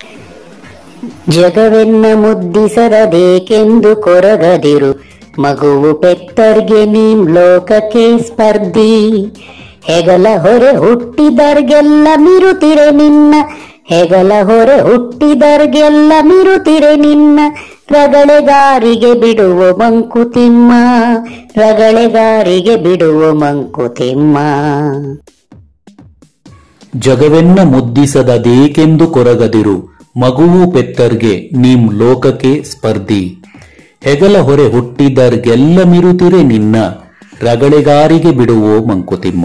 ಜಗವೆನ್ನ ಮುದ್ದಿಸರಬೇಕೆಂದು ಕೊರಗದಿರು ಮಗುವು ಪೆತ್ತರ್ಗೆ ನೀಂ ಲೋಕಕ್ಕೆ ಸ್ಪರ್ಧಿ ಹೆಗಲ ಹೊರೆ ಹುಟ್ಟಿದರ್ಗೆಲ್ಲ ಮಿರುತಿರೆ ನಿನ್ನ ಹೆಗಲ ಹೊರೆ ಹುಟ್ಟಿದರ್ಗೆಲ್ಲ ಮಿರುತಿರೆ ನಿನ್ನ ರಗಳೆಗಾರಿಗೆ ಬಿಡುವ ಮಂಕುತಿಮ್ಮ ರಗಳೆಗಾರಿಗೆ ಬಿಡುವ ಮಂಕುತಿಮ್ಮ ಜಗವೆನ್ನ ಮುದ್ದಿಸದದೇಕೆಂದು ಕೊರಗದಿರು ಮಗುವು ಪೆತ್ತರ್ಗೆ ನೀಂ ಲೋಕಕ್ಕೆ ಸ್ಪರ್ಧಿ ಹೆಗಲ ಹೊರೆ ಹುಟ್ಟಿದರ್ಗೆಲ್ಲ ಮಿರುತಿರೆ ನಿನ್ನ ರಗಳೆಗಾರಿಗೆ ಬಿಡುವೋ ಮಂಕುತಿಮ್ಮ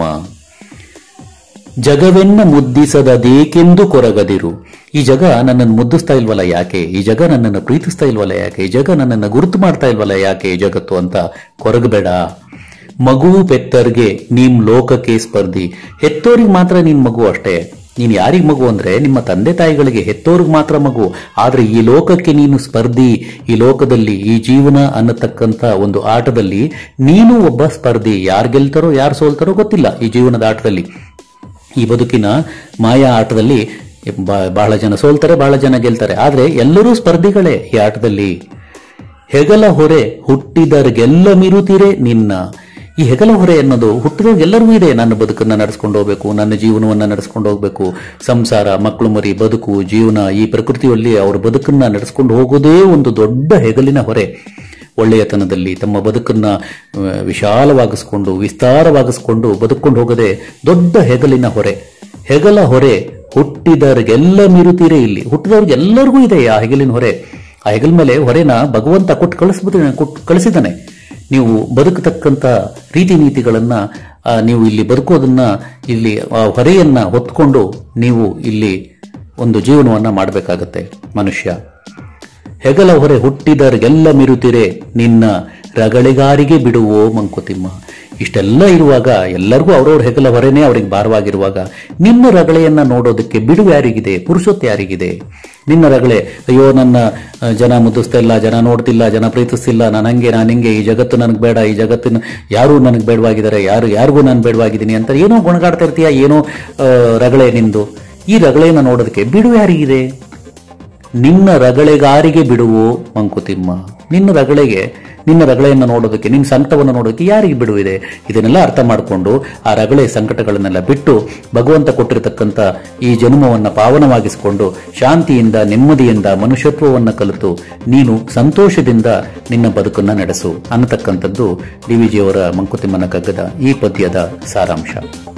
ಜಗವೆನ್ನ ಮುದ್ದಿಸದದೇಕೆಂದು ಕೊರಗದಿರು ಈ ಜಗ ನನ್ನನ್ನು ಮುದ್ದಿಸ್ತಾ ಇಲ್ವಲ್ಲ ಯಾಕೆ ಈ ಜಗ ನನ್ನನ್ನು ಪ್ರೀತಿಸ್ತಾ ಇಲ್ವಲ್ಲ ಯಾಕೆ ಈ ಜಗ ನನ್ನನ್ನು ಗುರುತು ಮಾಡ್ತಾ ಇಲ್ವಲ್ಲ ಯಾಕೆ ಈ ಜಗತ್ತು ಅಂತ ಕೊರಗಬೇಡ ಮಗುವು ಪೆತ್ತರ್ಗೆ ನೀಮ್ ಲೋಕಕ್ಕೆ ಸ್ಪರ್ಧಿ ಹೆತ್ತೋರಿಗೆ ಮಾತ್ರ ನಿನ್ ಮಗು ಅಷ್ಟೇ ನೀನ್ ಯಾರಿಗ್ ಮಗು ಅಂದ್ರೆ ನಿಮ್ಮ ತಂದೆ ತಾಯಿಗಳಿಗೆ ಹೆತ್ತೋರ್ಗ್ ಮಾತ್ರ ಮಗು ಆದ್ರೆ ಈ ಲೋಕಕ್ಕೆ ನೀನು ಸ್ಪರ್ಧಿ ಈ ಲೋಕದಲ್ಲಿ ಈ ಜೀವನ ಅನ್ನತಕ್ಕಂತ ಒಂದು ಆಟದಲ್ಲಿ ನೀನು ಒಬ್ಬ ಸ್ಪರ್ಧಿ ಯಾರು ಗೆಲ್ತಾರೋ ಯಾರು ಸೋಲ್ತಾರೋ ಗೊತ್ತಿಲ್ಲ ಈ ಜೀವನದ ಆಟದಲ್ಲಿ ಈ ಬದುಕಿನ ಮಾಯಾ ಆಟದಲ್ಲಿ ಬ- ಬಹಳ ಜನ ಸೋಲ್ತಾರೆ ಬಹಳ ಜನ ಗೆಲ್ತಾರೆ ಆದ್ರೆ ಎಲ್ಲರೂ ಸ್ಪರ್ಧಿಗಳೇ ಈ ಆಟದಲ್ಲಿ ಹೆಗಲ ಹೊರೆ ಹುಟ್ಟಿದರ್ಗೆಲ್ಲ ಮಿರುತಿರೆ ನಿನ್ನ ಈ ಹೆಗಲ ಹೊರೆ ಅನ್ನೋದು ಹುಟ್ಟಿದವ್ರಿಗೆ ಎಲ್ಲರಿಗೂ ಇದೆ ನನ್ನ ಬದುಕನ್ನ ನಡೆಸ್ಕೊಂಡು ಹೋಗ್ಬೇಕು ನನ್ನ ಜೀವನವನ್ನ ನಡೆಸ್ಕೊಂಡು ಹೋಗ್ಬೇಕು ಸಂಸಾರ ಮಕ್ಕಳು ಮರಿ ಬದುಕು ಜೀವನ ಈ ಪ್ರಕೃತಿಯಲ್ಲಿ ಅವರ ಬದುಕನ್ನ ನಡೆಸ್ಕೊಂಡು ಹೋಗೋದೇ ಒಂದು ದೊಡ್ಡ ಹೆಗಲಿನ ಹೊರೆ ಒಳ್ಳೆಯತನದಲ್ಲಿ ತಮ್ಮ ಬದುಕನ್ನ ಆ, ವಿಶಾಲವಾಗಿಸ್ಕೊಂಡು ವಿಸ್ತಾರವಾಗಿಸ್ಕೊಂಡು ಬದುಕೊಂಡು ಹೋಗದೆ ದೊಡ್ಡ ಹೆಗಲಿನ ಹೊರೆ ಹೆಗಲ ಹೊರೆ ಹುಟ್ಟಿದವ್ರಿಗೆಲ್ಲ ಮೀರುತ್ತೀರೇ ಇಲ್ಲಿ ಹುಟ್ಟಿದವ್ರಿಗೆಲ್ಲರಿಗೂ ಇದೆ ಆ ಹೆಗಲಿನ ಹೊರೆ ಆ ಹೆಗಲ ಮೇಲೆ ಹೊರೆನ ಭಗವಂತ ಕೊಟ್ಟು ಕಳಿಸ್ಬಿಟ್ಟು ಕೊಟ್ಟು ಕಳಿಸಿದ್ದಾನೆ ನೀವು ಬದುಕತಕ್ಕಂತ ರೀತಿ ನೀತಿಗಳನ್ನ ಆ, ನೀವು ಇಲ್ಲಿ ಬದುಕೋದನ್ನ ಇಲ್ಲಿ ಆ ಹೊರೆಯನ್ನ ಹೊತ್ಕೊಂಡು ನೀವು ಇಲ್ಲಿ ಒಂದು ಜೀವನವನ್ನ ಮಾಡಬೇಕಾಗತ್ತೆ ಮನುಷ್ಯ ಹೆಗಲ ಹೊರೆ ಹುಟ್ಟಿದರ್ಗೆಲ್ಲ ಮಿರುತಿರೆ ನಿನ್ನ ರಗಳೆಗಾರಿಗೆ ಬಿಡುವೋ ಮಂಕುತಿಮ್ಮ ಇಷ್ಟೆಲ್ಲ ಇರುವಾಗ ಎಲ್ಲರಿಗೂ ಅವ್ರವ್ರ ಹೆಗಲ ಹೊರೆನೇ ಅವ್ರಿಗೆ ಭಾರವಾಗಿರುವಾಗ ನಿನ್ನ ರಗಳೆಯನ್ನ ನೋಡೋದಕ್ಕೆ ಬಿಡುವು ಯಾರಿಗಿದೆ ಪುರುಷತ್ವ ಯಾರಿಗಿದೆ ನಿನ್ನ ರಗಳೆ ಅಯ್ಯೋ ನನ್ನ ಆ, ಜನ ಮುದ್ದಿಸ್ತಾ ಇಲ್ಲ ಜನ ನೋಡ್ತಿಲ್ಲ ಜನ ಪ್ರೀತಿಸ್ತಿಲ್ಲ ನಾನು ಹಂಗೆ ನಾನು ಹಿಂಗೆ ಈ ಜಗತ್ತು ನನಗೆ ಬೇಡ ಈ ಜಗತ್ತಿನ ಯಾರು ನನಗೆ ಬೇಡವಾಗಿದ್ದಾರೆ ಯಾರು ಯಾರಿಗೂ ನಾನು ಬೇಡವಾಗಿದ್ದೀನಿ ಅಂತ ಏನೋ ಗುಣಗಾಡ್ತಾ ಇರ್ತೀಯ ಏನೋ ಆ, ರಗಳೆ ನಿಂದು ಈ ರಗಳೆಯನ್ನ ನೋಡೋದಕ್ಕೆ ಬಿಡುವು ಯಾರಿಗಿದೆ ನಿನ್ನ ರಗಳೆಗಾರಿಗೆ ಬಿಡುವು ಮಂಕುತಿಮ್ಮ ನಿನ್ನ ರಗಳೆಗೆ ನಿನ್ನ ರಗಳೆಯನ್ನು ನೋಡೋದಕ್ಕೆ ನಿನ್ನ ಸಂಕಟವನ್ನು ನೋಡೋದಕ್ಕೆ ಯಾರಿಗೆ ಬಿಡುವಿದೆ ಇದನ್ನೆಲ್ಲ ಅರ್ಥ ಮಾಡಿಕೊಂಡು ಆ ರಗಳೆ ಸಂಕಟಗಳನ್ನೆಲ್ಲ ಬಿಟ್ಟು ಭಗವಂತ ಕೊಟ್ಟಿರತಕ್ಕಂತ ಈ ಜನ್ಮವನ್ನ ಪಾವನವಾಗಿಸಿಕೊಂಡು ಶಾಂತಿಯಿಂದ ನೆಮ್ಮದಿಯಿಂದ ಮನುಷ್ಯತ್ವವನ್ನು ಕಲಿತು ನೀನು ಸಂತೋಷದಿಂದ ನಿನ್ನ ಬದುಕನ್ನ ನಡೆಸು ಅನ್ನತಕ್ಕಂಥದ್ದು ಡಿ ವಿಜಿಯವರ ಮಂಕುತಿಮ್ಮನ ಕಗ್ಗದ ಈ ಪದ್ಯದ ಸಾರಾಂಶ